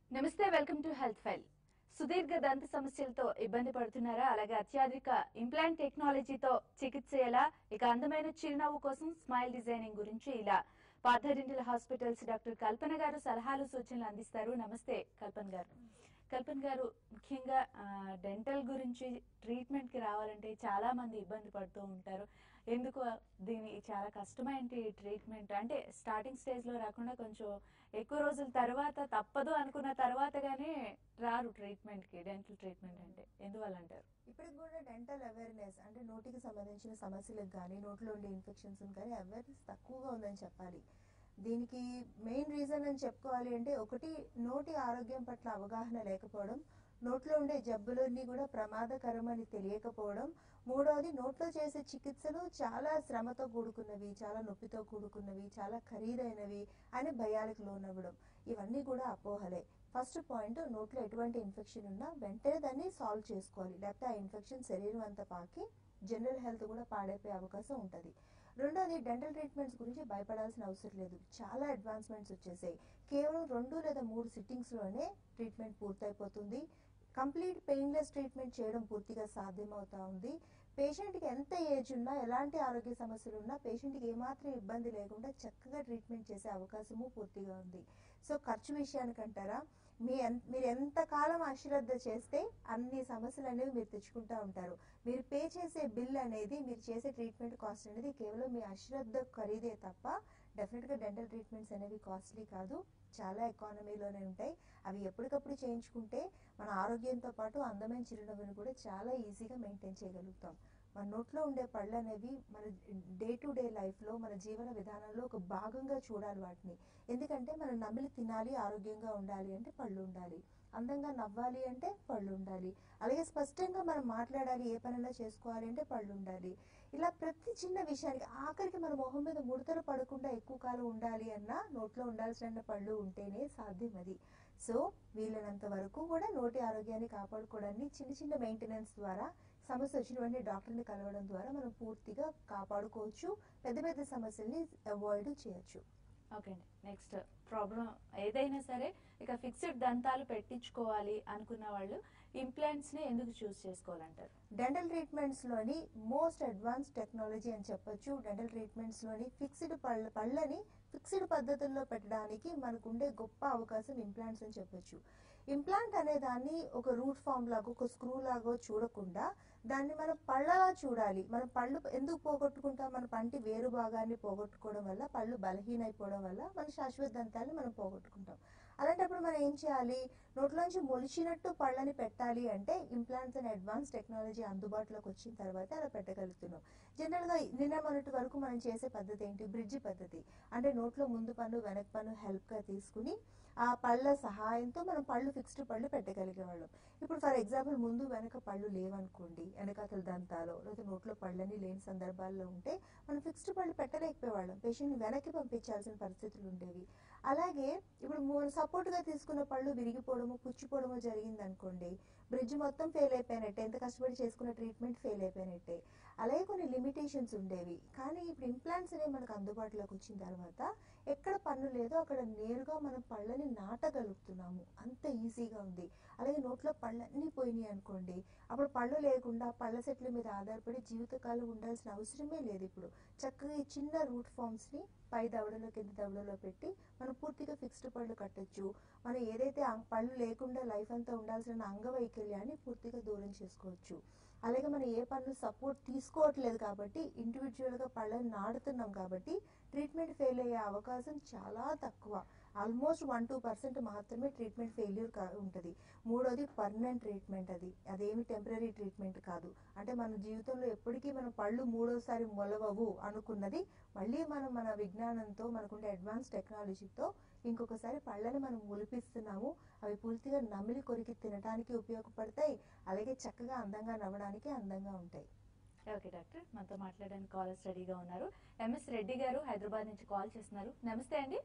నమస్తే welcome to health file సుదీర్ఘ దంత సమస్యలతో ఇబ్బంది పడుతున్నారా అలాగే అత్యాధునిక ఇంప్లాంట్ టెక్నాలజీతో చికిత్స ఎలా ఇక అందమైన చిరునవ్వు కోసం స్మైల్ డిజైనింగ్ గురించి ఇలా పార్థరింటిల హాస్పిటల్స్ డాక్టర్ కల్పన గారు సలహాలు సూచనలు అందిస్తారు నమస్తే కల్పన గారు కల్పన గారు ముఖ్యంగా డెంటల్ గురించి ట్రీట్మెంట్ కి రావాలంటే చాలా మంది ఇబ్బంది పడుతూ ఉంటారు ఎందుకు దీని చాలా కష్టమైన ట్రీట్మెంట్ అంటే స్టార్టింగ్ స్టేజ్ లో రాకుండా కొంచెం ఎక్కువ రోజుల తర్వాత తప్పదు అనుకున్న తర్వాత గానీ రారు ట్రీట్మెంట్ కి డెంటల్ ట్రీట్మెంట్ అంటే ఎందువల్ల అంటారు ఇప్పటికి కూడా డెంటల్ అవేర్నెస్ అంటే నోటికి సంబంధించిన సమస్యలకు కానీ నోట్లో ఉండే ఇన్ఫెక్షన్స్ కానీ అవేర్నెస్ తక్కువగా ఉందని చెప్పాలి దీనికి మెయిన్ రీజన్ అని చెప్పుకోవాలి అంటే ఒకటి నోటి ఆరోగ్యం పట్ల అవగాహన లేకపోవడం నోట్లో ఉండే జబ్బులన్నీ కూడా ప్రమాదకరం అని తెలియకపోవడం మూడవది నోట్లో చేసే చికిత్సలు చాలా శ్రమతో కూడుకున్నవి చాలా నొప్పితో కూడుకున్నవి చాలా ఖరీదైనవి అని భయాలకు లోనవ్వడం ఇవన్నీ కూడా అపోహలే ఫస్ట్ పాయింట్ నోట్లో ఎటువంటి ఇన్ఫెక్షన్ ఉన్నా వెంటనే దాన్ని సాల్వ్ చేసుకోవాలి లేకపోతే ఆ ఇన్ఫెక్షన్ శరీరం అంతా పాకి జనరల్ హెల్త్ కూడా పాడైపోయే అవకాశం ఉంటుంది రెండోది డెంటల్ ట్రీట్మెంట్స్ గురించి భయపడాల్సిన అవసరం లేదు చాలా అడ్వాన్స్మెంట్స్ వచ్చేసాయి కేవలం రెండు లేదా మూడు సిట్టింగ్స్ లోనే ట్రీట్మెంట్ పూర్తయిపోతుంది కంప్లీట్ పెయిన్లెస్ ట్రీట్మెంట్ చేయడం పూర్తిగా సాధ్యమవుతా ఉంది పేషెంట్కి ఎంత ఏజ్ ఉన్నా ఎలాంటి ఆరోగ్య సమస్యలు ఉన్నా పేషెంట్కి ఏమాత్రం ఇబ్బంది లేకుండా చక్కగా ట్రీట్మెంట్ చేసే అవకాశము పూర్తిగా ఉంది సో ఖర్చు విషయానికి అంటారా మీ ఎన్- మీరు ఎంత కాలం అశ్రద్ధ చేస్తే అన్ని సమస్యలు అనేవి మీరు తెచ్చుకుంటా ఉంటారు మీరు పే చేసే బిల్ అనేది మీరు చేసే ట్రీట్మెంట్ కాస్ట్ అనేది కేవలం మీ అశ్రద్ధ ఖరీదే తప్ప డెఫినెట్ గా డెంటల్ ట్రీట్మెంట్స్ అనేవి కాస్ట్లీ కాదు చాలా ఎకానమీలోనే ఉంటాయి అవి ఎప్పటికప్పుడు చేయించుకుంటే మన ఆరోగ్యంతో పాటు అందమైన చిరునవ్వును కూడా చాలా ఈజీగా మెయింటైన్ చేయగలుగుతాం మన నోట్లో ఉండే పళ్ళు అనేవి మన డే టు డే లైఫ్లో మన జీవన విధానంలో ఒక భాగంగా చూడాలి వాటిని ఎందుకంటే మనం నమిలి తినాలి ఆరోగ్యంగా ఉండాలి అంటే పళ్ళు ఉండాలి అందంగా నవ్వాలి అంటే పళ్ళు ఉండాలి అలాగే స్పష్టంగా మనం మాట్లాడాలి ఏ పనైనా చేసుకోవాలి అంటే పళ్ళు ఉండాలి ఇలా ప్రతి చిన్న విషయానికి ఆఖరికి మన మొహం మీద ముడతలు పడకుండా ఎక్కువ కాలం ఉండాలి అన్నా నోట్లో ఉండాల్సిన పళ్ళు ఉంటేనే సాధ్యం అది సో వీలైనంత వరకు కూడా నోటి ఆరోగ్యాన్ని కాపాడుకోవడాన్ని చిన్న చిన్న మెయింటెనెన్స్ ద్వారా సమస్య వచ్చిన వెంటనే డాక్టర్ని కలవడం ద్వారా మనం పూర్తిగా కాపాడుకోవచ్చు పెద్ద పెద్ద సమస్యల్ని అవాయిడ్ చేయొచ్చు ఓకే అండి నెక్స్ట్ ప్రాబ్లం ఏదైనా సరే ఇక ఫిక్స్డ్ దంతాలు పెట్టించుకోవాలి అనుకున్న వాళ్ళు ఇంప్లాంట్స్ ని ఎందుకు చూస్ చేసుకోవాలంటారు డెంటల్ ట్రీట్మెంట్స్ లోని మోస్ట్ అడ్వాన్స్ టెక్నాలజీ అని చెప్పొచ్చు డెంటల్ ట్రీట్మెంట్స్ లోని ఫిక్స్డ్ పళ్ళ పళ్ళని ఫిక్స్డ్ పద్ధతుల్లో పెట్టడానికి మనకు ఉండే గొప్ప అవకాశం ఇంప్లాంట్స్ అని చెప్పొచ్చు ఇంప్లాంట్ అనే దాన్ని ఒక రూట్ ఫామ్ లాగా ఒక స్క్రూ లాగా చూడకుండా దాన్ని మనం పళ్ళలా చూడాలి మనం పళ్ళు ఎందుకు పోగొట్టుకుంటాం మన పంటి వేరు భాగాన్ని పోగొట్టుకోవడం వల్ల పళ్ళు బలహీనైపోవడం వల్ల మన శాశ్వత దంతాన్ని మనం పోగొట్టుకుంటాం అలాంటప్పుడు మనం ఏం చేయాలి నోట్లోంచి మొలిచినట్టు పళ్ళని పెట్టాలి అంటే ఇంప్లాంట్స్ అనే అడ్వాన్స్ టెక్నాలజీ అందుబాటులోకి వచ్చిన తర్వాత అలా పెట్టగలుగుతున్నాం జనరల్ గా నిన్న మొన్నటి వరకు మనం చేసే పద్ధతి ఏంటి బ్రిడ్జ్ పద్ధతి అంటే నోట్లో ముందు పన్ను వెనక పన్ను హెల్ప్ గా తీసుకుని ఆ పళ్ళ సహాయంతో మనం పళ్ళు ఫిక్స్డ్ పళ్ళు పెట్టగలిగేవాళ్ళం ఇప్పుడు ఫర్ ఎగ్జాంపుల్ ముందు వెనక పళ్ళు లేవనుకోండి వెనకాతల దంతాలో లేదా నోట్లో పళ్ళని లేని సందర్భాల్లో ఉంటే మనం ఫిక్స్డ్ పళ్ళు పెట్టలేకపోయేవాళ్ళం పేషెంట్ వెనక్కి పంపించాల్సిన పరిస్థితులు ఉండేవి అలాగే ఇప్పుడు మనం సపోర్ట్ గా తీసుకున్న పళ్ళు విరిగిపోవడము పుచ్చిపోవడము జరిగింది అనుకోండి బ్రిడ్జ్ మొత్తం ఫెయిల్ అయిపోయినట్టే ఎంత కష్టపడి చేసుకున్న ట్రీట్మెంట్ ఫెయిల్ అయిపోయినట్టే అలాగే కొన్ని లిమిటేషన్స్ ఉండేవి కానీ ఇప్పుడు ఇంప్లాంట్స్ అనేవి మనకు అందుబాటులోకి వచ్చిన తర్వాత ఎక్కడ పన్ను లేదో అక్కడ నేరుగా మనం పళ్ళని నాటగలుగుతున్నాము అంత ఈజీగా ఉంది అలాగే నోట్లో పళ్ళన్నీ పోయినాయి అనుకోండి అప్పుడు పళ్ళు లేకుండా పళ్ళ సెట్ల మీద ఆధారపడి జీవితకాలం ఉండాల్సిన అవసరమే లేదు ఇప్పుడు చక్కగా ఈ చిన్న రూట్ ఫామ్స్ ని పై దవడలో కింద దవడలో పెట్టి మనం పూర్తిగా ఫిక్స్డ్ పళ్ళు కట్టొచ్చు మనం ఏదైతే ఆ పళ్ళు లేకుండా లైఫ్ అంతా ఉండాల్సిన అంగవైకల్యాన్ని పూర్తిగా దూరం చేసుకోవచ్చు అలాగే మనం ఏ పనులు సపోర్ట్ తీసుకోవట్లేదు కాబట్టి ఇండివిజువల్ గా పళ్ళని నాడుతున్నాం కాబట్టి ట్రీట్మెంట్ ఫెయిల్ అయ్యే అవకాశం చాలా తక్కువ ఆల్మోస్ట్ వన్ టూ పర్సెంట్ మాత్రమే ట్రీట్మెంట్ ఫెయిల్యూర్ ఉంటుంది మూడోది పర్మనెంట్ ట్రీట్మెంట్ అది అదేమి టెంపరీ ట్రీట్మెంట్ కాదు అంటే మన జీవితంలో ఎప్పటికీ మన పళ్ళు మూడోసారి మొలవవు అనుకున్నది మళ్ళీ మనం మన విజ్ఞానంతో మనకుండే అడ్వాన్స్ టెక్నాలజీతో ఇంకొకసారి పళ్ళని మనం ములిపిస్తున్నాము అవి పూర్తిగా నమిలి కొరికి తినడానికి ఉపయోగపడతాయి అలాగే చక్కగా అందంగా నవ్వడానికి అందంగా ఉంటాయి ఓకే డాక్టర్ మనతో మాట్లాడడానికి కాలర్స్ రెడీగా ఉన్నారు ఎంఎస్ రెడ్డి గారు హైదరాబాద్ నుంచి కాల్ చేస్తున్నారు నమస్తే అండి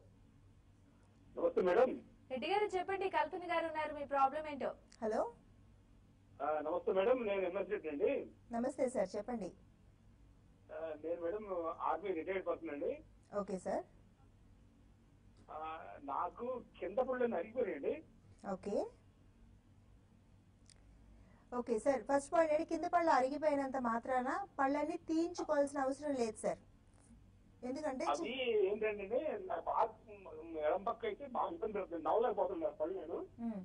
నమస్తే మేడం రెడ్డి గారు చెప్పండి కల్పన గారు ఉన్నారు మీ ప్రాబ్లం ఏంటో హలో ఆ, నమస్తే మేడం నేను ఎంఎస్ రెడ్డి అండి నమస్తే సార్ చెప్పండి ఆ, నేను మేడం ఆర్మీ రిటైర్డ్ పర్సన్ అండి ఓకే సార్ ఆ, నాకు కింద పళ్ళు నరిగిపోయాయండి okay okay sir first point ఏంటి కింద పళ్ళు అరిగిపోయినంత మాత్రాన పళ్ళని తీయించుకోవాల్సిన అవసరం లేదు సార్ ఎందుకంటే చి- అది ఏంటంటే నాకు బాగా ఎడం పక్క అయితే బాగా ఇబ్బంది పెడుతుంది నవ్వలేకపోతున్నారు పళ్ళు నేను మ్మ్.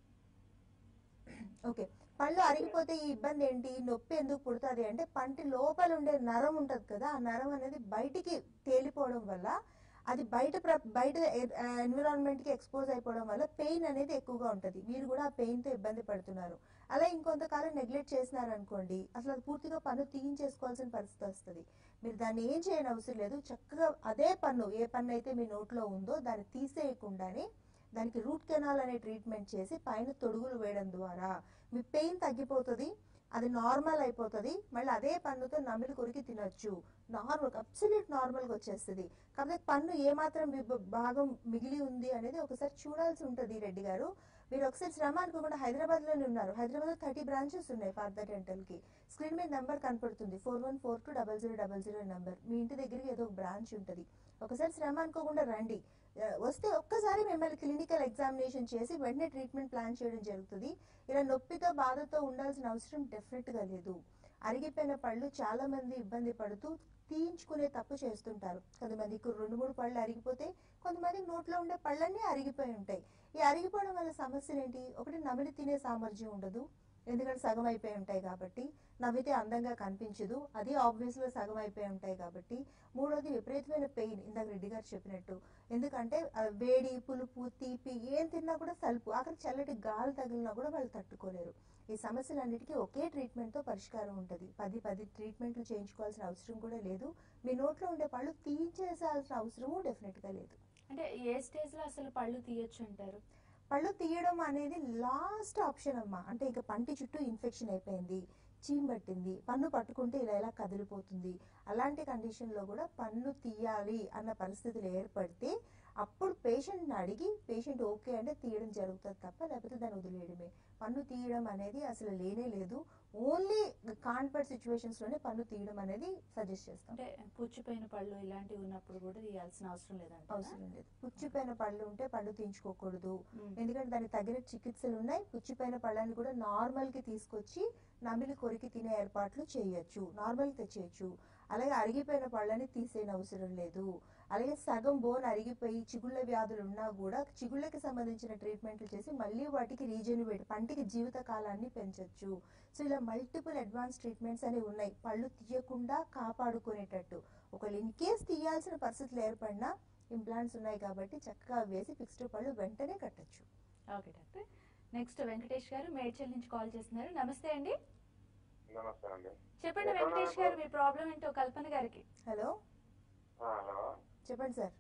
ఓకే పళ్ళు అరిగిపోతే ఈ ఇబ్బంది ఏంటి నొప్పి ఎందుకు పుడుతుంది అంటే పంటి లోపల ఉండే నరం ఉంటది కదా ఆ నరం అనేది బయటికి తేలిపోవడం వల్ల అది బయట ప్ర- బయట ఎన్విరాన్మెంట్ కి ఎక్స్పోజ్ అయిపోవడం వల్ల పెయిన్ అనేది ఎక్కువగా ఉంటది మీరు కూడా ఆ పెయిన్ తో ఇబ్బంది పడుతున్నారు అలా ఇంకొంతకాలం నెగ్లెక్ట్ చేసినారనుకోండి అసలు అది పూర్తిగా పన్ను తీయించేసుకోవాల్సిన పరిస్థితి వస్తుంది మీరు దాన్ని ఏం చేయని అవసరం లేదు చక్కగా అదే పన్ను ఏ పన్ను అయితే మీ నోట్లో ఉందో దాన్ని తీసేయకుండానే దానికి రూట్ కెనాల్ అనే ట్రీట్మెంట్ చేసి పైన తొడుగులు వేయడం ద్వారా మీ పెయిన్ తగ్గిపోతుంది అది నార్మల్ అయిపోతుంది మళ్ళీ అదే పన్నుతో నమిలి కొరికి తినొచ్చు నార్మల్ అబ్సల్యూట్ నార్మల్గా వచ్చేస్తుంది కాకపోతే పన్ను ఏమాత్రం వి- భాగం మిగిలి ఉంది అనేది ఒకసారి చూడాల్సి ఉంటుంది రెడ్డి గారు మీరు ఒకసారి శ్రమ అనుకోకుండా హైదరాబాద్ లోనే ఉన్నారు హైదరాబాద్ లో థర్టీ బ్రాంచెస్ ఉన్నాయి ఫార్దర్ డెంటల్ కి స్క్రీన్ మీద నెంబర్ కనపడుతుంది four one four two double zero double zero number మీ ఇంటి దగ్గరికి ఏదో ఒక బ్రాంచ్ ఉంటుంది ఒకసారి శ్రమ అనుకోకుండా రండి ఆ, వస్తే ఒక్కసారి మిమ్మల్ని క్లినికల్ ఎగ్జామినేషన్ చేసి వెంటనే ట్రీట్మెంట్ ప్లాన్ చేయడం జరుగుతుంది ఇలా నొప్పితో బాధతో ఉండాల్సిన అవసరం డెఫినెట్ గా లేదు అరిగిపోయిన పళ్ళు చాలా మంది ఇబ్బంది పడుతూ తీయించుకునే తప్పు చేస్తుంటారు కొంతమందికి రెండు మూడు పళ్ళు అరిగిపోతే కొంతమంది నోట్లో ఉండే పళ్ళన్నీ అరిగిపోయి ఉంటాయి ఈ అరిగిపోవడం వల్ల సమస్యలు ఏంటి ఒకటి నమిలి తినే సామర్థ్యం ఉండదు ఎందుకంటే సగం అయిపోయి ఉంటాయి కాబట్టి నవ్వితే అందంగా కనిపించదు అది ఆబ్వియస్ గా సగం అయిపోయి ఉంటాయి కాబట్టి మూడోది విపరీతమైన పెయిన్ ఇందాక రెడ్డి గారు చెప్పినట్టు ఎందుకంటే ఆ వేడి పులుపు తీపి ఏం తిన్నా కూడా సలుపు అక్కడ చల్లటి గాలి తగిలినా కూడా వాళ్ళు తట్టుకోలేరు ఈ సమస్యలన్నిటికీ ఒకే ట్రీట్మెంట్ తో పరిష్కారం ఉంటుంది పది పది ట్రీట్మెంట్లు చేయించుకోవాల్సిన అవసరం కూడా లేదు మీ నోట్లో ఉండే పళ్ళు తీయించేసాల్సిన అవసరము డెఫినెట్ గా లేదు అంటే ఏ స్టేజ్ లో అసలు పళ్ళు తీయొచ్చు అంటారు పళ్ళు తీయడం అనేది లాస్ట్ ఆప్షన్ అమ్మా అంటే ఇక పంటి చుట్టూ ఇన్ఫెక్షన్ అయిపోయింది చీమ్ పట్టింది పన్ను పట్టుకుంటే ఇలా ఇలా కదిలిపోతుంది అలాంటి కండిషన్ లో కూడా పన్ను తీయాలి అన్న పరిస్థితులు ఏర్పడితే అప్పుడు పేషెంట్ని అడిగి పేషెంట్ ఓకే అంటే తీయడం జరుగుతుంది తప్ప లేకపోతే దాన్ని వదిలేయడమే పన్ను తీయడం అనేది అసలు లేనే లేదు ఓన్లీ కాన్పర్ట్ సిచ్యువేషన్స్ లోనే పన్ను తీయడం అనేది సజెస్ట్ చేస్తాం అంటే పుచ్చిపోయిన పళ్ళు ఇలాంటివి ఉన్నప్పుడు కూడా తీయాల్సిన అవసరం లేదంట అవసరం లేదు పుచ్చిపోయిన పళ్ళు ఉంటే పళ్ళు తీయించుకోకూడదు ఎందుకంటే దానికి తగిన చికిత్సలు ఉన్నాయి పుచ్చిపోయిన పళ్ళని కూడా నార్మల్ కి తీసుకొచ్చి నమిలి కొరికి తినే ఏర్పాట్లు చేయొచ్చు నార్మల్ తెచ్చేయచ్చు అలాగే అరిగిపోయిన పళ్ళని తీసేయని అవసరం లేదు అలాగే సగం బోన్ అరిగిపోయి చిగుళ్ళ వ్యాధులు ఉన్నా కూడా చిగుళ్ళకి సంబంధించిన ట్రీట్మెంట్లు చేసి మళ్ళీ వాటికి రీజెన్యువేట్ పంటికి జీవిత కాలాన్ని పెంచొచ్చు సో ఇలా మల్టిపుల్ అడ్వాన్స్ ట్రీట్మెంట్స్ అనేవి ఉన్నాయి పళ్ళు తీయకుండా కాపాడుకునేటట్టు ఒకవేళ ఇన్ కేస్ తీయాల్సిన పరిస్థితులు ఏర్పడినా ఇంప్లాంట్స్ ఉన్నాయి కాబట్టి చక్కగా వేసి ఫిక్స్డ్ పళ్ళు వెంటనే కట్టొచ్చు ఓకే డాక్టర్ నెక్స్ట్ వెంకటేష్ గారు మేడ్చల్ నుంచి కాల్ చేస్తున్నారు నమస్తే అండి నమస్తే అండి చెప్పండి వెంకటేష్ గారు మీ ప్రాబ్లం ఏంటో కల్పన గారికి హలో హలో చెప్పండి సార్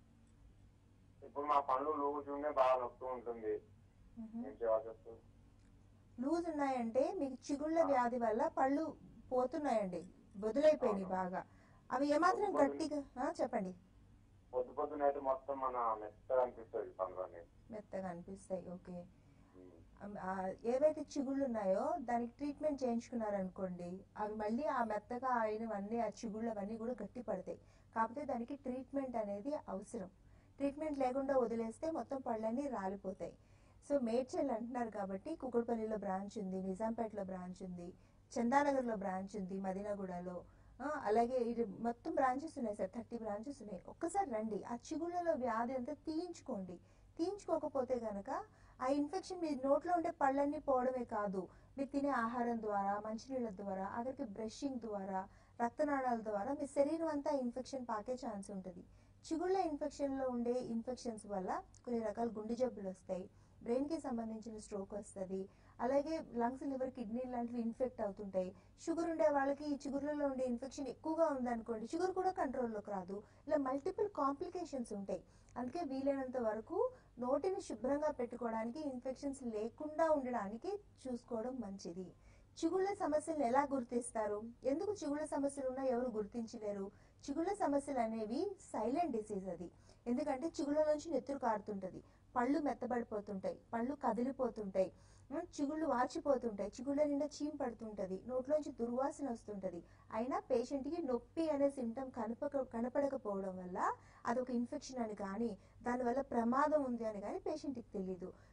ఇప్పుడు మా పనులు లూజ్ ఉండే బాగా నొప్పి ఉంటుంది ఏం చేయాల్సి వస్తుంది లూజ్ ఉన్నాయంటే మీకు చిగుళ్ళ వ్యాధి వల్ల పళ్ళు పోతున్నాయండి వదిలైపోయినాయి బాగా అవి ఏమాత్రం గట్టిగా ఆ, చెప్పండి పొద్దు పొద్దున అయితే మొత్తం మన మెత్తగా అనిపిస్తుంది పనులు అనేది మెత్తగా అనిపిస్తాయి ఓకే అమ్- ఆ, ఏవైతే చిగుళ్ళు ఉన్నాయో దానికి ట్రీట్మెంట్ చేయించుకున్నారనుకోండి అవి మళ్ళీ ఆ మెత్తగా అయినవన్నీ ఆ చిగుళ్ళు అవన్నీ కూడా గట్టి పడతాయి కాకపోతే దానికి ట్రీట్మెంట్ అనేది అవసరం ట్రీట్మెంట్ లేకుండా వదిలేస్తే మొత్తం పళ్ళన్నీ రాలిపోతాయి సో మేడ్చల్ అంటున్నారు కాబట్టి కుకుడుపల్లిలో బ్రాంచ్ ఉంది నిజాంపేటలో బ్రాంచ్ ఉంది చందానగర్లో బ్రాంచ్ ఉంది మదీనాగూడలో ఆ, అలాగే ఇది మొత్తం బ్రాంచెస్ ఉన్నాయి సార్ థర్టీ బ్రాంచెస్ ఉన్నాయి ఒక్కసారి రండి ఆ చిగుళ్ళలో వ్యాధి అంతా తీయించుకోండి తీయించుకోకపోతే గనక ఆ ఇన్ఫెక్షన్ మీ నోట్లో ఉండే పళ్ళన్నీ పోవడమే కాదు మీరు తినే ఆహారం ద్వారా మంచినీళ్ళ ద్వారా ఆఖరికి బ్రషింగ్ ద్వారా రక్తనాళాల ద్వారా మీ శరీరం అంతా ఇన్ఫెక్షన్ పాకే ఛాన్స్ ఉంటుంది చిగుళ్ళ ఇన్ఫెక్షన్ లో ఉండే ఇన్ఫెక్షన్స్ వల్ల కొన్ని రకాల గుండె జబ్బులు వస్తాయి బ్రెయిన్ కి సంబంధించిన స్ట్రోక్ వస్తుంది అలాగే లంగ్స్ లివర్ కిడ్నీ లాంటివి ఇన్ఫెక్ట్ అవుతుంటాయి షుగర్ ఉండే వాళ్ళకి ఈ చిగుర్లలో ఉండే ఇన్ఫెక్షన్ ఎక్కువగా ఉందనుకోండి షుగర్ కూడా కంట్రోల్లోకి రాదు ఇలా మల్టిపుల్ కాంప్లికేషన్స్ ఉంటాయి అందుకే వీలైనంత వరకు నోటిని శుభ్రంగా పెట్టుకోవడానికి ఇన్ఫెక్షన్స్ లేకుండా ఉండడానికి చూసుకోవడం మంచిది చిగుళ్ళ సమస్యలు ఎలా గుర్తిస్తారు ఎందుకు చిగుళ్ళ సమస్యలు ఉన్నా ఎవరు గుర్తించలేరు చిగుళ్ళ సమస్యలు అనేవి సైలెంట్ డిసీజ్ అది ఎందుకంటే చిగుళ్ళ నుంచి నెత్తురు కారుతుంటది పళ్ళు మెత్తబడిపోతుంటాయి పళ్ళు కదిలిపోతుంటాయి ఉమ్, చిగుళ్ళు వాచిపోతుంటాయి చిగుళ్ళ నిండా చీమ్ పడుతుంటది నోట్లోంచి దుర్వాసన వస్తుంటది అయినా పేషెంట్ కి నొప్పి అనే సిమ్టమ్ కనపక కనపడకపోవడం వల్ల అదొక ఇన్ఫెక్షన్ అని కానీ దానివల్ల ప్రమాదం ఉంది అని కానీ పేషెంట్కి తెలియదు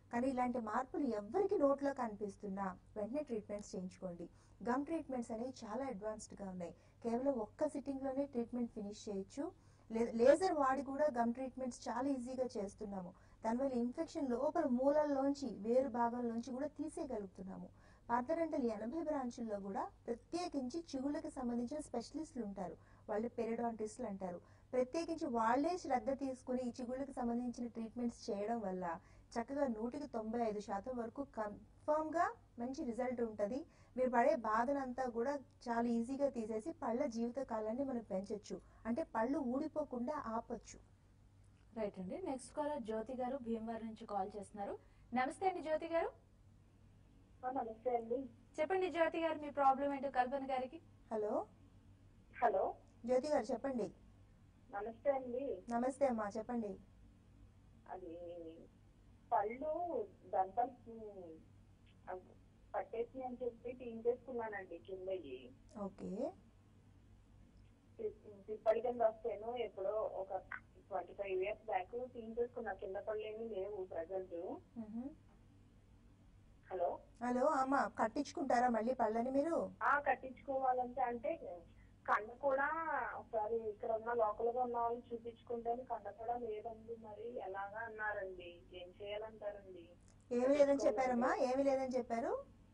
కానీ ఇలాంటి మార్పులు ఎవరికి నోట్లో కనిపిస్తున్నా వెంటనే ట్రీట్మెంట్స్ చేయించుకోండి గమ్ ట్రీట్మెంట్స్ అనేవి చాలా అడ్వాన్స్డ్గా ఉన్నాయి కేవలం ఒక్క సిట్టింగ్లోనే ట్రీట్మెంట్ ఫినిష్ చేయొచ్చు లే- లేజర్ వాడి కూడా గమ్ ట్రీట్మెంట్స్ చాలా ఈజీగా చేస్తున్నాము దానివల్ల ఇన్ఫెక్షన్ లోపల మూలల్లోంచి వేరు భాగంలోంచి కూడా తీసేయగలుగుతున్నాము పార్థరెంటల్ ఎనభై బ్రాంచుల్లో కూడా ప్రత్యేకించి చిగుళ్ళకి సంబంధించిన స్పెషలిస్టులు ఉంటారు వాళ్ళు పెరిడాంటిస్టులు అంటారు ప్రత్యేకించి వాళ్ళే శ్రద్ధ తీసుకుని ఈ చిగుళ్ళకి సంబంధించిన ట్రీట్మెంట్స్ చేయడం వల్ల చక్కగా నూటికి తొంభై ఐదు శాతం వరకు కన్ఫర్మ్ గా మంచి రిజల్ట్ ఉంటుంది మీరు పడే బాధనంతా కూడా చాలా ఈజీగా తీసేసి పళ్ళ జీవిత కాలాన్ని మనం పెంచొచ్చు అంటే పళ్ళు ఊడిపోకుండా ఆపొచ్చు రైట్ అండి నెక్స్ట్ కాలర్ జ్యోతి గారు భీమవరం నుంచి కాల్ చేస్తున్నారు నమస్తే అండి జ్యోతి గారు ఆ, నమస్తే అండి చెప్పండి జ్యోతి గారు మీ ప్రాబ్లం ఏంటో కల్పన గారికి హలో హలో జ్యోతి గారు చెప్పండి నమస్తే అండి నమస్తే అమ్మా చెప్పండి అది పళ్ళు దంతం పట్టేసి అని చెప్పి తీసేసుకున్నానండి కిందకి ఓకే తిప్పటి కింద వస్తేను ఎప్పుడో ఒక ట్వంటీ ఫైవ్ ఇయర్స్ బ్యాక్ తీసేసుకున్నా కింద పళ్ళు ఏమీ లేవు ప్రజెంట్ మ్హూ. హలో హలో అమ్మ కట్టించుకుంటారా మళ్ళీ పళ్ళని మీరు ఆ కట్టించుకోవాలంటే అంటే కండ కూడా ఒకసారి ఇక్కడ ఉన్న లోకల్ గా ఉన్న వాళ్ళు చూపించుకుంటే కండ కూడా లేదండి మరి ఎలాగా అన్నారండి ఏం చేయాలంటారండి ఏమి లేదని చెప్పారమ్మా ఏమి లేదని చెప్పారు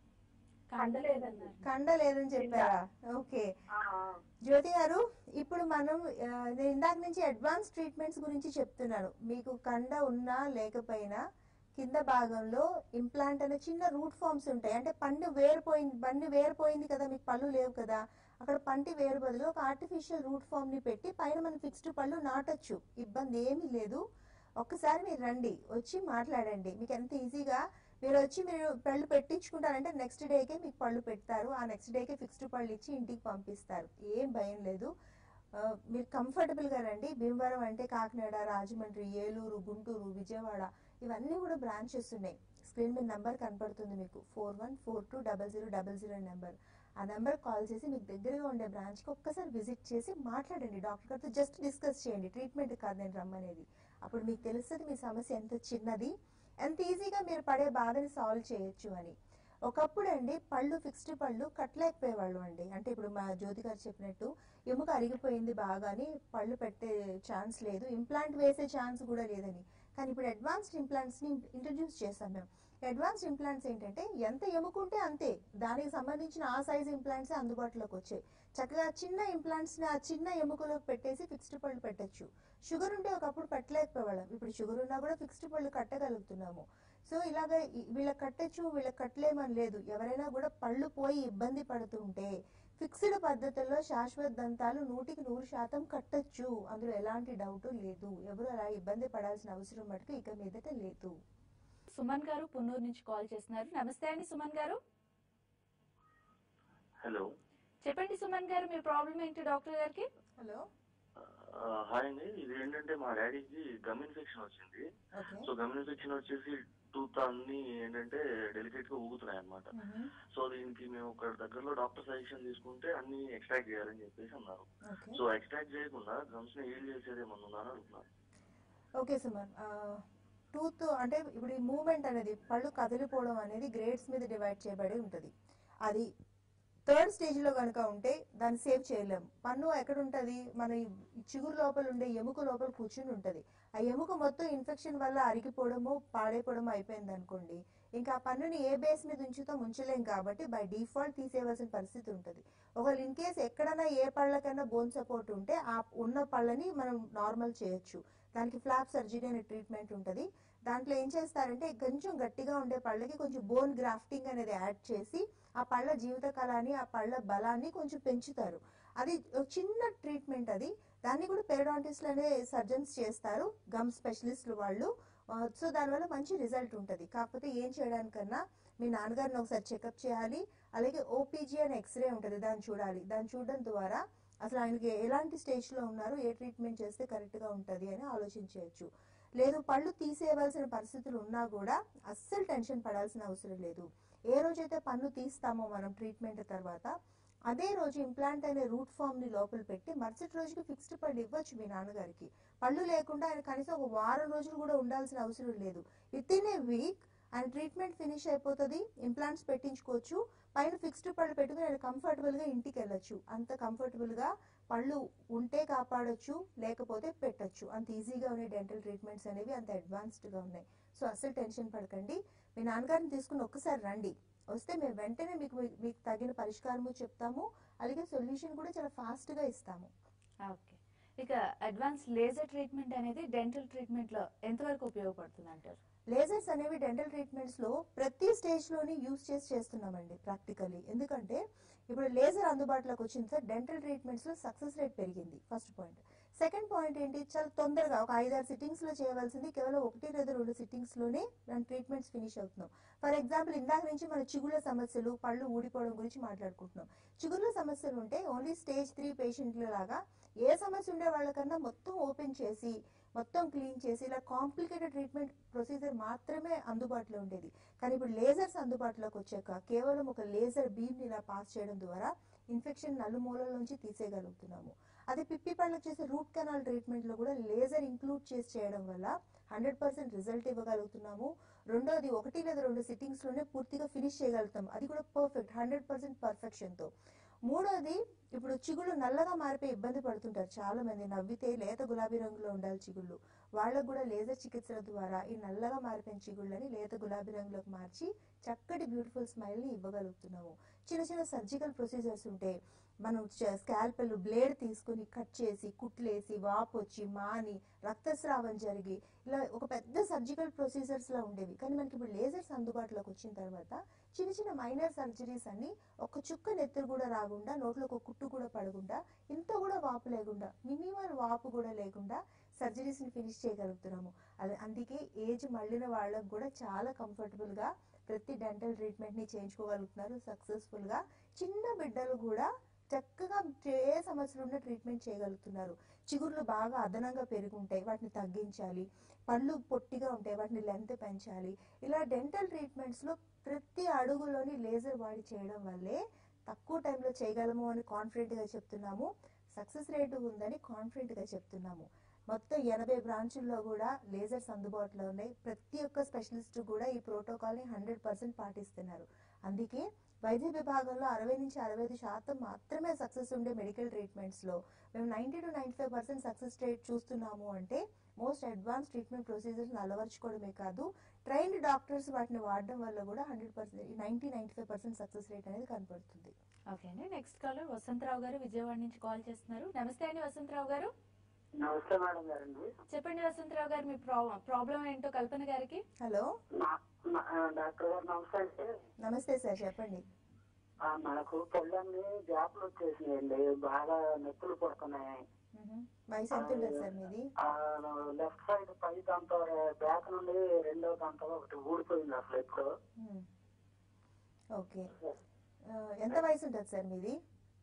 కండ లేదన్నారు కండ లేదని చెప్పారా ఓకే ఆ, జ్యోతి గారు ఇప్పుడు మనం ఆ, నేను ఇందాక నుంచి అడ్వాన్స్ ట్రీట్మెంట్స్ గురించి చెప్తున్నాను మీకు కండ ఉన్నా లేకపోయినా కింద భాగంలో ఇంప్లాంట్ అనే చిన్న రూట్ ఫార్మ్స్ ఉంటాయి అంటే పండు వేరిపోయింది బండి వేరిపోయింది కదా మీకు పళ్ళు లేవు కదా అక్కడ పంటి వేరు బదులు ఒక ఆర్టిఫిషియల్ రూట్ ఫామ్ ని పెట్టి పైన మనం ఫిక్స్డ్ పళ్ళు నాటొచ్చు ఇబ్బంది ఏమీ లేదు ఒక్కసారి మీరు రండి వచ్చి మాట్లాడండి మీకు ఎంత ఈజీగా మీరు వచ్చి మీరు పళ్ళు పెట్టించుకుంటారంటే నెక్స్ట్ డేకే మీకు పళ్ళు పెడతారు ఆ నెక్స్ట్ డేకే ఫిక్స్డ్ పళ్ళు ఇచ్చి ఇంటికి పంపిస్తారు ఏం భయం లేదు ఆ, మీరు కంఫర్టబుల్ గా రండి భీమవరం అంటే కాకినాడ రాజమండ్రి ఏలూరు గుంటూరు విజయవాడ ఇవన్నీ కూడా బ్రాంచెస్ ఉన్నాయి స్క్రీన్ మీద నెంబర్ కనపడుతుంది మీకు four one four two double zero double zero number ఆ నెంబర్ కాల్ చేసి మీకు దగ్గరగా ఉండే బ్రాంచ్కి ఒక్కసారి విజిట్ చేసి మాట్లాడండి డాక్టర్ గారితో జస్ట్ డిస్కస్ చేయండి ట్రీట్మెంట్ కాదు నేను రమ్మనేది అప్పుడు మీకు తెలుస్తుంది మీ సమస్య ఎంత చిన్నది ఎంత ఈజీగా మీరు పడే బాధని సాల్వ్ చేయొచ్చు అని ఒకప్పుడు అండి పళ్ళు ఫిక్స్డ్ పళ్ళు కట్టలేకపోయేవాళ్ళు అండి అంటే ఇప్పుడు మా జ్యోతి గారు చెప్పినట్టు ఎముక అరిగిపోయింది బాగాని పళ్ళు పెట్టే ఛాన్స్ లేదు ఇంప్లాంట్ వేసే ఛాన్స్ కూడా లేదని కానీ ఇప్పుడు అడ్వాన్స్డ్ ఇంప్లాంట్స్ ని ఇంట్రడ్యూస్ చేస్తాం మేము అడ్వాన్స్డ్ ఇంప్లాంట్స్ ఏంటంటే ఎంత ఎముకుంటే అంతే దానికి సంబంధించిన ఆ సైజ్ ఇంప్లాంట్స్ అందుబాటులోకి వచ్చాయి చక్కగా చిన్న ఇంప్లాంట్స్ ని ఆ చిన్న ఎముకలోకి పెట్టేసి ఫిక్స్డ్ పళ్ళు పెట్టొచ్చు షుగర్ ఉంటే ఒకప్పుడు పెట్టలేకపోయేవాళ్ళం ఇప్పుడు షుగర్ ఉన్నా కూడా ఫిక్స్డ్ పళ్ళు కట్టగలుగుతున్నాము సో ఇలాగ ఈ- వీళ్ళకి కట్టచ్చు వీళ్ళకి కట్టలేమని లేదు ఎవరైనా కూడా పళ్ళు పోయి ఇబ్బంది పడుతుంటే ఫిక్స్డ్ పద్ధతుల్లో శాశ్వత దంతాలు నూటికి నూరు శాతం కట్టొచ్చు అందులో ఎలాంటి డౌట్ లేదు ఎవరు అలా ఇబ్బంది పడాల్సిన అవసరం మటుకు ఇక మీదట లేదు సుమన్ గారు పున్నూరు నుంచి కాల్ చేస్తున్నారు నమస్తే అండి సుమన్ గారు హలో చెప్పండి సుమన్ గారు మీ ప్రాబ్లం ఏంటి డాక్టర్ గారికి హలో ఆ, హాయ్ అండి ఇది ఏంటంటే మా డాడీకి గమ్ ఇన్ఫెక్షన్ వచ్చింది ఓకే సో గమ్ ఇన్ఫెక్షన్ వచ్చేసి టూత్ అన్ని ఏంటంటే డెలికేట్ గా ఊగుతున్నాయి అనమాట సో దీనికి మేము ఒక దగ్గరలో డాక్టర్ సజెషన్ తీసుకుంటే అన్ని ఎక్స్ట్రాక్ట్ చేయాలని చెప్పేసి అన్నారు ఓకే సో ఎక్స్ట్రాక్ట్ చేయకుండా గమ్స్ ని హీల్ చేసేది ఏమన్నా ఉందా అని అడుగుతున్నారు ఓకే సుమన్ టూత్ అంటే ఇప్పుడు ఈ మూమెంట్ అనేది పళ్ళు కదిలిపోవడం అనేది గ్రేడ్స్ మీద డివైడ్ చేయబడి ఉంటుంది అది థర్డ్ స్టేజ్ లో కనుక ఉంటే దాన్ని సేవ్ చేయలేము పన్ను ఎక్కడ ఉంటది మన ఈ చిగురు లోపల ఉండే ఎముక లోపల కూర్చుని ఉంటది ఆ ఎముక మొత్తం ఇన్ఫెక్షన్ వల్ల అరిగిపోవడము పాడైపోవడము అయిపోయింది అనుకోండి ఇంకా ఆ పన్నుని ఏ బేస్ మీద ఉంచుతాం ఉంచలేం కాబట్టి బై డిఫాల్ట్ తీసేయవలసిన పరిస్థితి ఉంటుంది ఒకవేళ ఇన్ కేస్ ఎక్కడైనా ఏ పళ్ళకైనా బోన్ సపోర్ట్ ఉంటే ఆ ఉన్న పళ్ళని మనం నార్మల్ చేయొచ్చు దానికి ఫ్లాప్ సర్జరీ అనే ట్రీట్మెంట్ ఉంటుంది దాంట్లో ఏం చేస్తారంటే కొంచెం గట్టిగా ఉండే పళ్ళకి కొంచెం బోన్ గ్రాఫ్టింగ్ అనేది యాడ్ చేసి ఆ పళ్ళ జీవిత కాలాన్ని ఆ పళ్ళ బలాన్ని కొంచెం పెంచుతారు అది ఒక చిన్న ట్రీట్మెంట్ అది దాన్ని కూడా పెరడాంటిస్ట్లు అనే సర్జన్స్ చేస్తారు గమ్ స్పెషలిస్టులు వాళ్ళు సో దానివల్ల మంచి రిజల్ట్ ఉంటుంది కాకపోతే ఏం చేయడానికన్నా మీ నాన్నగారిని ఒకసారి చెకప్ చేయాలి అలాగే ఓపీజీ అనే ఎక్స్రే ఉంటుంది దాన్ని చూడాలి దాన్ని చూడడం ద్వారా అసలు ఆయనకి ఎలాంటి స్టేజ్ లో ఉన్నారు ఏ ట్రీట్మెంట్ చేస్తే కరెక్ట్ గా ఉంటది అని ఆలోచించవచ్చు లేదు పళ్ళు తీసేయవలసిన పరిస్థితులు ఉన్నా కూడా అస్సలు టెన్షన్ పడాల్సిన అవసరం లేదు ఏ రోజైతే పన్ను తీస్తామో మనం ట్రీట్మెంట్ తర్వాత అదే రోజు ఇంప్లాంట్ అనే రూట్ ఫామ్ ని లోపల పెట్టి మరుసటి రోజుకి ఫిక్స్డ్ పళ్ళు ఇవ్వచ్చు మీ నాన్నగారికి పళ్ళు లేకుండా ఆయన కనీసం ఒక వారం రోజులు కూడా ఉండాల్సిన అవసరం లేదు విత్ ఇన్ ఏ వీక్ ఆయన ట్రీట్మెంట్ ఫినిష్ అయిపోతుంది ఇంప్లాంట్స్ పెట్టించుకోవచ్చు పైన ఫిక్స్డ్ పళ్ళు పెట్టుకుని ఆయన కంఫర్టబుల్ గా ఇంటికి వెళ్ళొచ్చు అంత కంఫర్టబుల్ గా పళ్ళు ఉంటే కాపాడొచ్చు లేకపోతే పెట్టొచ్చు అంత ఈజీగా ఉన్నాయి డెంటల్ ట్రీట్మెంట్స్ అనేవి అంత అడ్వాన్స్డ్ గా ఉన్నాయి సో అస్సలు టెన్షన్ పడకండి మీ నాన్నగారిని తీసుకుని ఒక్కసారి రండి వస్తే మేము వెంటనే మీకు మీకు తగిన పరిష్కారము చెప్తాము అలాగే సొల్యూషన్ కూడా చాలా ఫాస్ట్ గా ఇస్తాము ఓకే ఇక అడ్వాన్స్ లేజర్ ట్రీట్మెంట్ అనేది డెంటల్ ట్రీట్మెంట్ లో ఎంతవరకు ఉపయోగపడుతుంది అంటారు లేజర్స్ అనేవి డెంటల్ ట్రీట్మెంట్స్ లో ప్రతి స్టేజ్ లోని యూస్ చేసి చేస్తున్నామండి ప్రాక్టికల్లీ ఎందుకంటే ఇప్పుడు లేజర్ అందుబాటులోకి వచ్చింది సార్ డెంటల్ ట్రీట్మెంట్స్ లో సక్సెస్ రేట్ పెరిగింది ఫస్ట్ పాయింట్ సెకండ్ పాయింట్ ఏంటి చాలా తొందరగా ఒక ఐదారు సిట్టింగ్స్ లో చేయవలసింది కేవలం ఒకటి లేదా రెండు సిట్టింగ్స్ లోనే మన ట్రీట్మెంట్స్ ఫినిష్ అవుతున్నాం ఫర్ ఎగ్జాంపుల్ ఇందాక నుంచి మన చిగుళ్ళ సమస్యలు పళ్ళు ఊడిపోవడం గురించి మాట్లాడుకుంటున్నాం చిగుళ్ళ సమస్యలు ఉంటే ఓన్లీ స్టేజ్ త్రీ పేషెంట్ల లాగా ఏ సమస్య ఉండే వాళ్ళకన్నా మొత్తం ఓపెన్ చేసి మొత్తం క్లీన్ చేసి ఇలా కాంప్లికేటెడ్ ట్రీట్మెంట్ ప్రొసీజర్ మాత్రమే అందుబాటులో ఉండేది కానీ ఇప్పుడు లేజర్స్ అందుబాటులోకి వచ్చాక కేవలం ఒక లేజర్ బీమ్ ఇలా పాస్ చేయడం ద్వారా ఇన్ఫెక్షన్ నలుమూలల నుంచి తీసేయగలుగుతున్నాము అదే పిప్పి పళ్ళకి చేసే రూట్ కెనాల్ ట్రీట్మెంట్ లో కూడా లేజర్ ఇంక్లూడ్ చేసి చేయడం వల్ల హండ్రెడ్ పర్సెంట్ రిజల్ట్ ఇవ్వగలుగుతున్నాము రెండోది ఒకటి లేదా రెండు సిట్టింగ్స్ లోనే పూర్తిగా ఫినిష్ చేయగలుగుతాం అది కూడా పర్ఫెక్ట్ హండ్రెడ్ పర్సెంట్ పర్ఫెక్షన్ తో మూడోది ఇప్పుడు చిగుళ్ళు నల్లగా మారిపోయి ఇబ్బంది పడుతుంటారు చాలా మంది నవ్వితే లేత గులాబీ రంగులో ఉండాలి చిగుళ్ళు వాళ్ళకు కూడా లేజర్ చికిత్సల ద్వారా ఈ నల్లగా మారిపోయిన చిగుళ్ళని లేత గులాబీ రంగులోకి మార్చి చక్కటి బ్యూటిఫుల్ స్మైల్ ని ఇవ్వగలుగుతున్నాము చిన్న చిన్న సర్జికల్ ప్రొసీజర్స్ ఉంటే మనం స్కాల్పెల్ బ్లేడ్ తీసుకుని కట్ చేసి కుట్లేసి వాపు వచ్చి మాని రక్తస్రావం జరిగి ఇలా ఒక పెద్ద సర్జికల్ ప్రొసీజర్స్ లా ఉండేవి కానీ మనకి ఇప్పుడు లేజర్స్ అందుబాటులోకి వచ్చిన తర్వాత చిన్న చిన్న మైనర్ సర్జరీస్ అన్ని ఒక చుక్క నెత్తురు కూడా రాకుండా నోట్లో ఒక కుట్టు కూడా పడకుండా ఇంత కూడా వాపు లేకుండా మినిమల్ వాపు కూడా లేకుండా సర్జరీస్ ని ఫినిష్ చేయగలుగుతున్నాము అది అందుకే ఏజ్ మళ్ళిన వాళ్ళకు కూడా చాలా కంఫర్టబుల్ గా ప్రతి డెంటల్ ట్రీట్మెంట్ ని చేయించుకోగలుగుతున్నారు సక్సెస్ఫుల్ గా చిన్న బిడ్డలు కూడా చక్కగా ఏ సమస్యలు ఉన్న ట్రీట్మెంట్ చేయగలుగుతున్నారు చిగుర్లు బాగా అదనంగా పెరిగి ఉంటాయి వాటిని తగ్గించాలి పళ్ళు పొట్టిగా ఉంటాయి వాటిని లెంత్ పెంచాలి ఇలా డెంటల్ ట్రీట్మెంట్స్ లో ప్రతి అడుగులోని లేజర్ వాడి చేయడం వల్లే తక్కువ టైంలో చేయగలము అని కాన్ఫిడెంట్ గా చెప్తున్నాము సక్సెస్ రేటు ఉందని కాన్ఫిడెంట్ గా చెప్తున్నాము మొత్తం ఎనభై బ్రాంచుల్లో కూడా లేజర్స్ అందుబాటులో ఉన్నాయి ప్రతి ఒక్క స్పెషలిస్ట్ కూడా ఈ ప్రోటోకాల్ ని హండ్రెడ్ పర్సెంట్ పాటిస్తున్నారు అందుకే వైద్య విభాగంలో అరవై నుంచి అరవై ఐదు శాతం మాత్రమే సక్సెస్ ఉండే మెడికల్ ట్రీట్మెంట్స్ లో మేము ninety to ninety five percent success rate చూస్తున్నాము అంటే మోస్ట్ అడ్వాన్స్ ట్రీట్మెంట్ ప్రొసీజర్స్ అలవర్చుకోవడమే కాదు ట్రైన్డ్ డాక్టర్స్ వాటిని వాడడం వల్ల కూడా hundred percent ninety ninety five percent success rate అనేది కనపడుతుంది ఓకే అండి నెక్స్ట్ కాలర్ వసంతరావు గారు విజయవాడ నుంచి కాల్ చేస్తున్నారు నమస్తే అండి వసంతరావు గారు నమస్తే మేడం గారండి చెప్పండి వసంతరావు గారు మీ ప్రాబ్లం ఏంటో కల్పన గారికి హలో నా- నా- ఆ, డాక్టర్ గారు నమస్తే అండి నమస్తే సార్ చెప్పండి ఆ, నాకు పళ్ళన్నీ గ్యాప్లు వచ్చేసినాయండి బాగా నొప్పులు పడుతున్నాయి మ్మ్. వయసు ఎంత ఉంటుంది సార్ మీది ఆ, లెఫ్ట్ సైడ్ పై దంత బ్యాక్ నుండి రెండో దంత ఒకటి ఊడిపోయింది అసలు ఎప్పుడు మ్మ్. ఓకే ఆ, ఎంత వయసు ఉంటుంది సార్ మీది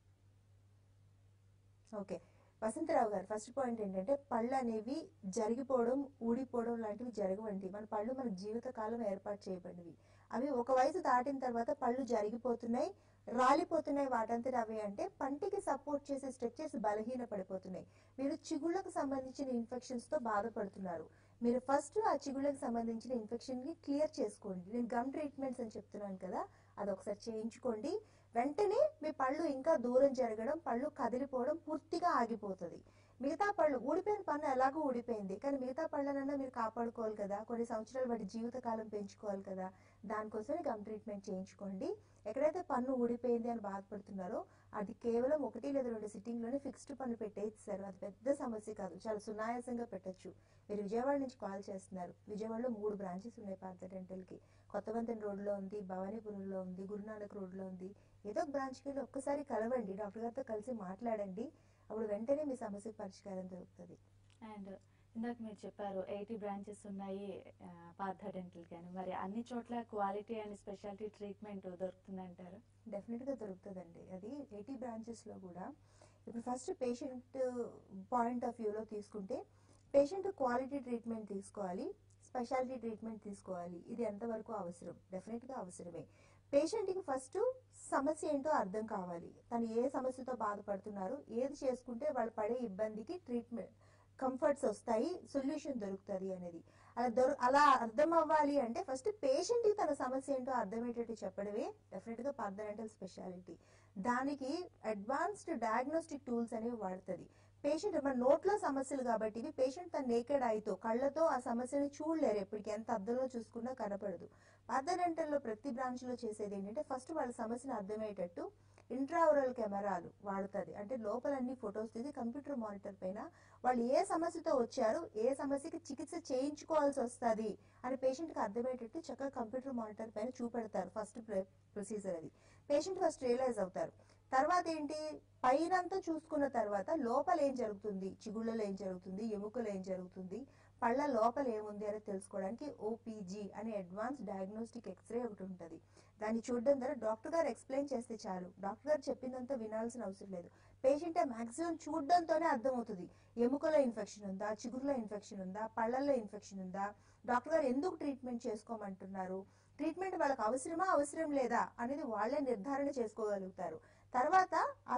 ఓకే వసంతరావు గారు ఫస్ట్ పాయింట్ ఏంటంటే పళ్ళు అనేవి జరిగిపోవడం ఊడిపోవడం లాంటివి జరగవండి మన పళ్ళు మన జీవితకాలం ఏర్పాటు చేయబడినవి అవి ఒక వయసు దాటిన తర్వాత పళ్ళు జరిగిపోతున్నాయి రాలిపోతున్నాయి వాటంతట అవి అంటే పంటికి సపోర్ట్ చేసే స్ట్రక్చర్స్ బలహీన పడిపోతున్నాయి మీరు చిగుళ్ళకు సంబంధించిన ఇన్ఫెక్షన్స్ తో బాధపడుతున్నారు మీరు ఫస్ట్ ఆ చిగుళ్ళకి సంబంధించిన ఇన్ఫెక్షన్ ని క్లియర్ చేసుకోండి నేను గమ్ ట్రీట్మెంట్స్ అని చెప్తున్నాను కదా అది ఒకసారి చేయించుకోండి వెంటనే మీ పళ్ళు ఇంకా దూరం జరగడం పళ్ళు కదిలిపోవడం పూర్తిగా ఆగిపోతుంది మిగతా పళ్ళు ఊడిపోయిన పన్ను ఎలాగో ఊడిపోయింది కానీ మిగతా పళ్ళనన్నా మీరు కాపాడుకోవాలి కదా కొన్ని సంవత్సరాలు వాటి జీవితకాలం పెంచుకోవాలి కదా దానికోసమే గమ్ ట్రీట్మెంట్ చేయించుకోండి ఎక్కడైతే పన్ను ఊడిపోయింది అని బాధపడుతున్నారో అది కేవలం ఒకటి లేదా రెండు సిట్టింగ్ లోనే ఫిక్స్డ్ పన్ను పెట్టేస్తారు అది పెద్ద సమస్య కాదు చాలా సునాయాసంగా పెట్టొచ్చు మీరు విజయవాడ నుంచి కాల్ చేస్తున్నారు విజయవాడలో మూడు బ్రాంచెస్ ఉన్నాయి పార్థ డెంటల్ కి కొత్తవంతెన రోడ్ లో ఉంది భవానీపురంలో ఉంది గురునానక్ రోడ్ లో ఉంది ఏదో ఒక బ్రాంచ్కి వెళ్ళి ఒక్కసారి కలవండి డాక్టర్ గారితో కలిసి మాట్లాడండి అప్పుడు వెంటనే మీ సమస్యకు పరిష్కారం దొరుకుతుంది అండ్ ఇందాక మీరు చెప్పారు ఎయిటీ బ్రాంచెస్ ఉన్నాయి ఆ, పార్థ డెంటల్ కానీ మరి అన్ని చోట్ల క్వాలిటీ అండ్ స్పెషాలిటీ ట్రీట్మెంట్ దొరుకుతుందంటారు డెఫినెట్ గా దొరుకుతుందండి అది ఎయిటీ బ్రాంచెస్ లో కూడా ఇప్పుడు ఫస్ట్ పేషెంట్ పాయింట్ ఆఫ్ వ్యూలో తీసుకుంటే పేషెంట్ క్వాలిటీ ట్రీట్మెంట్ తీసుకోవాలి స్పెషాలిటీ ట్రీట్మెంట్ తీసుకోవాలి ఇది ఎంతవరకు అవసరం డెఫినెట్ గా అవసరమే పేషెంట్ కి ఫస్ట్ సమస్య ఏంటో అర్థం కావాలి తను ఏ సమస్యతో బాధపడుతున్నారు ఏది చేసుకుంటే వాళ్ళు పడే ఇబ్బందికి ట్రీట్మెంట్ కంఫర్ట్స్ వస్తాయి సొల్యూషన్ దొరుకుతుంది అనేది అలా దొర అలా అర్థం అవ్వాలి అంటే ఫస్ట్ పేషెంట్ కి తన సమస్య ఏంటో అర్థమయ్యేటట్టు చెప్పడమే డెఫినెట్ గా పార్థడెంటల్ స్పెషాలిటీ దానికి అడ్వాన్స్డ్ డయాగ్నోస్టిక్ టూల్స్ అనేవి వాడుతుంది పేషెంట్ మన నోట్లో సమస్యలు కాబట్టి ఇవి పేషెంట్ తన నేకెడ్ ఐతో కళ్ళతో ఆ సమస్యని చూడలేరు ఎప్పటికీ ఎంత అద్దంలో చూసుకున్నా కనపడదు పార్థడెంటల్లో ప్రతి బ్రాంచ్ లో చేసేది ఏంటంటే ఫస్ట్ వాళ్ళ సమస్యను అర్థమయ్యేటట్టు ఇంట్రావరల్ కెమెరాలు వాడుతుంది అంటే లోపల అన్ని ఫొటోస్ తీసి కంప్యూటర్ మానిటర్ పైన వాళ్ళు ఏ సమస్యతో వచ్చారు ఏ సమస్యకి చికిత్స చేయించుకోవాల్సి వస్తుంది అని పేషెంట్ కి అర్థమయ్యేటట్టు చక్కగా కంప్యూటర్ మానిటర్ పైన చూపెడతారు ఫస్ట్ ప్రొసీజర్ అది పేషెంట్ ఫస్ట్ రియలైజ్ అవుతారు తర్వాత ఏంటి పైనంతా చూసుకున్న తర్వాత లోపల ఏం జరుగుతుంది చిగుళ్ళలో ఏం జరుగుతుంది ఎముకలో ఏం జరుగుతుంది పళ్ళ లోపల ఏముంది అని తెలుసుకోవడానికి ఓపీజీ అనే అడ్వాన్స్ డయాగ్నోస్టిక్ ఎక్స్రే ఒకటి ఉంటుంది దాన్ని చూడడం ద్వారా డాక్టర్ గారు ఎక్స్ప్లెయిన్ చేస్తే చాలు డాక్టర్ గారు చెప్పిందంతా వినాల్సిన అవసరం లేదు పేషెంట్ మాక్సిమం చూడడంతోనే అర్థమవుతుంది ఎముకలో ఇన్ఫెక్షన్ ఉందా చిగురులో ఇన్ఫెక్షన్ ఉందా పళ్ళల్లో ఇన్ఫెక్షన్ ఉందా డాక్టర్ గారు ఎందుకు ట్రీట్మెంట్ చేసుకోమంటున్నారు ట్రీట్మెంట్ వాళ్ళకి అవసరమా అవసరం లేదా అనేది వాళ్ళే నిర్ధారణ చేసుకోగలుగుతారు తర్వాత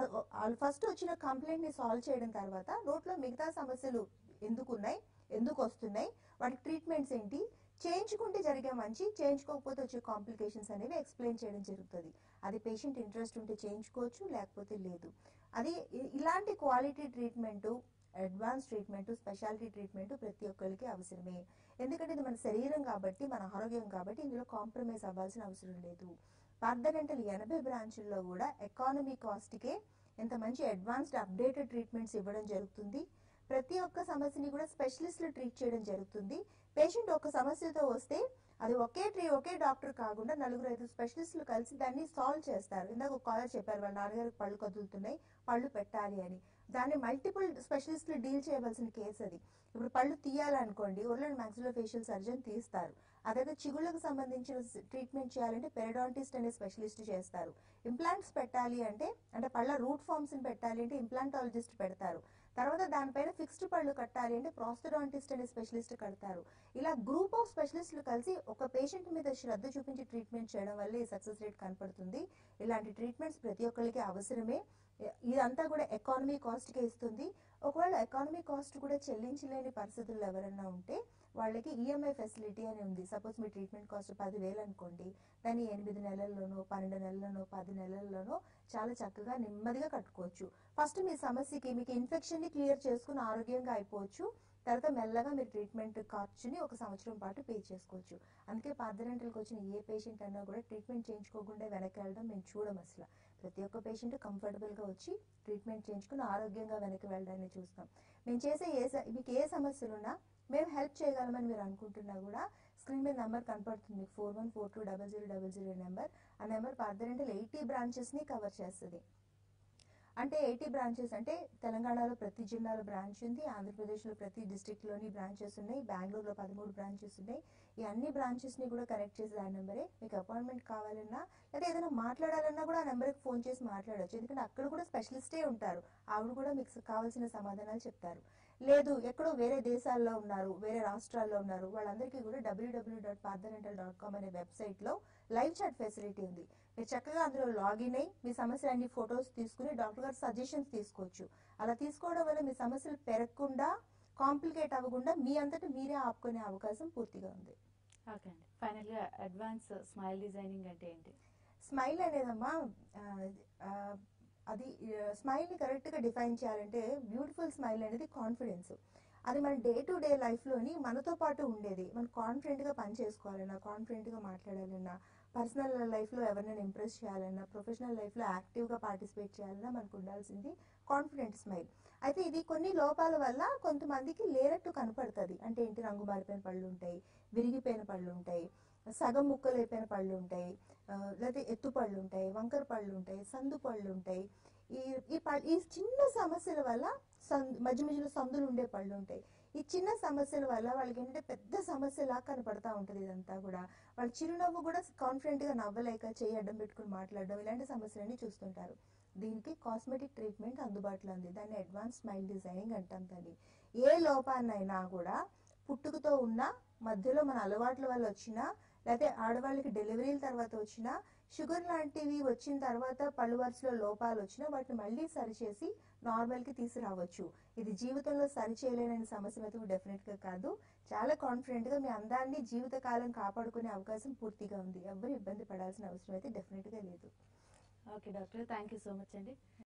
ఫస్ట్ వచ్చిన కంప్లైంట్ ని సాల్వ్ చేయడం తర్వాత నోట్లో మిగతా సమస్యలు ఎందుకు ఉన్నాయి ఎందుకు వస్తున్నాయి వాటికి ట్రీట్మెంట్స్ ఏంటి చేయించుకుంటే జరిగే మంచి చేయించుకోకపోతే వచ్చే కాంప్లికేషన్స్ అనేవి ఎక్స్ప్లెయిన్ చేయడం జరుగుతుంది అది పేషెంట్ ఇంట్రెస్ట్ ఉంటే చేయించుకోవచ్చు లేకపోతే లేదు అది ఇ- ఇలాంటి quality treatment advance treatment speciality treatment ప్రతి ఒక్కరికి అవసరమే ఎందుకంటే ఇది మన శరీరం కాబట్టి మన ఆరోగ్యం కాబట్టి ఇందులో కాంప్రమైజ్ అవ్వాల్సిన అవసరం లేదు పార్థడెంటల్ ఎనభై బ్రాంచుల్లో కూడా ఎకానమీ కాస్ట్కే ఎంత మంచి అడ్వాన్స్డ్ అప్డేటెడ్ ట్రీట్మెంట్స్ ఇవ్వడం జరుగుతుంది ప్రతి ఒక్క సమస్యని కూడా స్పెషలిస్టులు ట్రీట్ చేయడం జరుగుతుంది పేషెంట్ ఒక సమస్యతో వస్తే అది ఒకే ట్రీ ఒకే డాక్టర్ కాకుండా నలుగురు ఐదు స్పెషలిస్టులు కలిసి దాన్ని సాల్వ్ చేస్తారు ఇందాక ఒక కాలర్ చెప్పారు వాళ్ళ నాన్నగారికి పళ్ళు కదులుతున్నాయి పళ్ళు పెట్టాలి అని దాన్ని మల్టిపుల్ స్పెషలిస్టులు డీల్ చేయవలసిన కేసు అది ఇప్పుడు పళ్ళు తీయాలనుకోండి ఒర్లండ్ మ్యాక్సిలో ఫేషియల్ సర్జన్ తీస్తారు అదైతే చిగుళ్ళకు సంబంధించిన ట్రీట్మెంట్ చేయాలంటే పెరడాంటిస్ట్ అనే స్పెషలిస్ట్ చేస్తారు ఇంప్లాంట్స్ పెట్టాలి అంటే అంటే పళ్ళ రూట్ ఫార్మ్స్ పెట్టాలి అంటే ఇంప్లాంటాలజిస్ట్ పెడతారు తర్వాత దానిపైన ఫిక్స్డ్ పళ్ళు కట్టాలి అంటే ప్రాస్థడాంటిస్ట్ అనే స్పెషలిస్ట్ కడతారు ఇలా గ్రూప్ ఆఫ్ స్పెషలిస్టులు కలిసి ఒక పేషెంట్ మీద శ్రద్ధ చూపించి ట్రీట్మెంట్ చేయడం వల్ల ఈ సక్సెస్ రేట్ కనపడుతుంది ఇలాంటి ట్రీట్మెంట్స్ ప్రతి ఒక్కరికి అవసరమే ఇ- ఇదంతా కూడా ఎకానమీ కాస్ట్కే ఇస్తుంది ఒకవేళ ఎకానమీ కాస్ట్ కూడా చెల్లించలేని పరిస్థితుల్లో ఎవరైనా ఉంటే వాళ్ళకి ఈఎంఐ ఫెసిలిటీ అని ఉంది సపోజ్ మీ ట్రీట్మెంట్ కాస్ట్ పదివేలు అనుకోండి దాన్ని ఎనిమిది నెలల్లోనో పన్నెండు నెలల్లోనో పది నెలల్లోనో చాలా చక్కగా నెమ్మదిగా కట్టుకోవచ్చు ఫస్ట్ మీ సమస్యకి మీకు ఇన్ఫెక్షన్ ని క్లియర్ చేసుకుని ఆరోగ్యంగా అయిపోవచ్చు తర్వాత మెల్లగా మీరు ట్రీట్మెంట్ ఖర్చుని ఒక సంవత్సరం పాటు పే చేసుకోవచ్చు అందుకే పార్థరెంటల్కి వచ్చిన ఏ పేషెంట్ అన్నా కూడా ట్రీట్మెంట్ చేయించుకోకుండా వెనక్కి వెళ్ళడం మేము చూడం అసలు ప్రతి ఒక్క పేషెంట్ కంఫర్టబుల్గా వచ్చి ట్రీట్మెంట్ చేయించుకుని ఆరోగ్యంగా వెనక్కి వెళ్ళడాన్ని చూస్తాం మేము చేసే ఏ స- మీకు ఏ సమస్యలు ఉన్నా మేము హెల్ప్ చేయగలమని మీరు అనుకుంటున్నా కూడా స్క్రీన్ మీద నెంబర్ కనపడుతుంది మీకు four one four two double zero double zero number ఆ నెంబర్ పార్థరెంటల్ ఎయిటీ బ్రాంచెస్ని కవర్ చేస్తుంది అంటే ఎయిటీ బ్రాంచెస్ అంటే తెలంగాణలో ప్రతి జిల్లాలో బ్రాంచ్ ఉంది ఆంధ్రప్రదేశ్లో ప్రతి డిస్టిక్లోని బ్రాంచెస్ ఉన్నాయి బెంగళూరులో పదమూడు బ్రాంచెస్ ఉన్నాయి ఈ అన్ని బ్రాంచెస్ని కూడా కనెక్ట్ చేసే ఆ నెంబరే మీకు అపాయింట్మెంట్ కావాలన్నా లేదా ఏదైనా మాట్లాడాలన్నా కూడా ఆ నెంబర్కి ఫోన్ చేసి మాట్లాడొచ్చు ఎందుకంటే అక్కడ కూడా స్పెషలిస్టే ఉంటారు ఆవిడ కూడా మీకు కావాల్సిన సమాధానాలు చెప్తారు లేదు ఎక్కడో వేరే దేశాల్లో ఉన్నారు వేరే రాష్ట్రాల్లో ఉన్నారు వాళ్ళందరికీ కూడా WW dot Partha Dental dot com అనే వెబ్సైట్లో లైవ్ చాట్ ఫెసిలిటీ ఉంది మీరు చక్కగా అందులో లాగిన్ అయ్యి మీ సమస్యలన్నీ ఫొటోస్ తీసుకుని డాక్టర్ గారు సజెషన్స్ తీసుకోవచ్చు అలా తీసుకోవడం వల్ల మీ సమస్యలు పెరగకుండా కాంప్లికేట్ అవ్వకుండా మీ అంతటా మీరే ఆపుకునే అవకాశం పూర్తిగా ఉంది ఓకే అండి ఫైనల్ గా అడ్వాన్స్ స్మైల్ డిజైనింగ్ అంటే ఏంటి స్మైల్ అనేదమ్మా ఆ, ఆ, అది స్మైల్ ని కరెక్ట్ గా డిఫైన్ చేయాలంటే బ్యూటిఫుల్ స్మైల్ అనేది కాన్ఫిడెన్స్ అది మన డే టు డే లైఫ్ లోని మనతో పాటు ఉండేది మనం కాన్ఫిడెంట్ గా పని చేసుకోవాలన్నా కాన్ఫిడెంట్ గా మాట్లాడాలన్నా పర్సనల్ లైఫ్ లో ఎవరినైనా ఇంప్రెస్ చేయాలన్నా ప్రొఫెషనల్ లైఫ్ లో యాక్టివ్ గా పార్టిసిపేట్ చేయాలన్నా మనకు ఉండాల్సింది కాన్ఫిడెంట్ స్మైల్ అయితే ఇది కొన్ని లోపాల వల్ల కొంతమందికి లేనట్టు కనపడుతుంది అంటే ఏంటి రంగు మారిపోయిన పళ్ళు ఉంటాయి విరిగిపోయిన పళ్ళు ఉంటాయి సగం ముక్కలు అయిపోయిన పళ్ళు ఉంటాయి ఆ, లేకపోతే ఎత్తు పళ్ళు ఉంటాయి వంకర పళ్ళు ఉంటాయి సందు పళ్ళు ఉంటాయి ఈ ఈ ప- ఈ చిన్న సమస్యల వల్ల సందు మధ్య మధ్యలో సందులు ఉండే పళ్ళు ఉంటాయి ఈ చిన్న సమస్యల వల్ల వాళ్ళకి ఏంటంటే పెద్ద సమస్యలా కనపడతా ఉంటుంది ఇదంతా కూడా వాళ్ళ చిరునవ్వు కూడా కాన్ఫిడెంట్ గా నవ్వలేక చేయి అడ్డం పెట్టుకుని మాట్లాడడం ఇలాంటి సమస్యలన్నీ చూస్తుంటారు దీనికి కాస్మెటిక్ ట్రీట్మెంట్ అందుబాటులో ఉంది దాన్ని అడ్వాన్స్ స్మైల్ డిజైనింగ్ అంటాం దాన్ని ఏ లోపాన్నైనా కూడా పుట్టుకతో ఉన్న మధ్యలో మన అలవాట్ల వల్ల వచ్చినా లేకపోతే ఆడవాళ్ళకి డెలివరీల తర్వాత వచ్చినా షుగర్ లాంటివి వచ్చిన తర్వాత పళ్ళు వరుసలో లోపాలు వచ్చినా వాటిని మళ్ళీ సరిచేసి నార్మల్ కి తీసుకురావచ్చు ఇది జీవితంలో సరి చేయలేని సమస్య అయితే డెఫినెట్ గా కాదు చాలా కాన్ఫిడెంట్ గా మీ అందాన్ని జీవితకాలం కాపాడుకునే అవకాశం పూర్తిగా ఉంది ఎవరు ఇబ్బంది పడాల్సిన అవసరం అయితే డెఫినెట్ గా లేదు okay doctor thank you so much అండి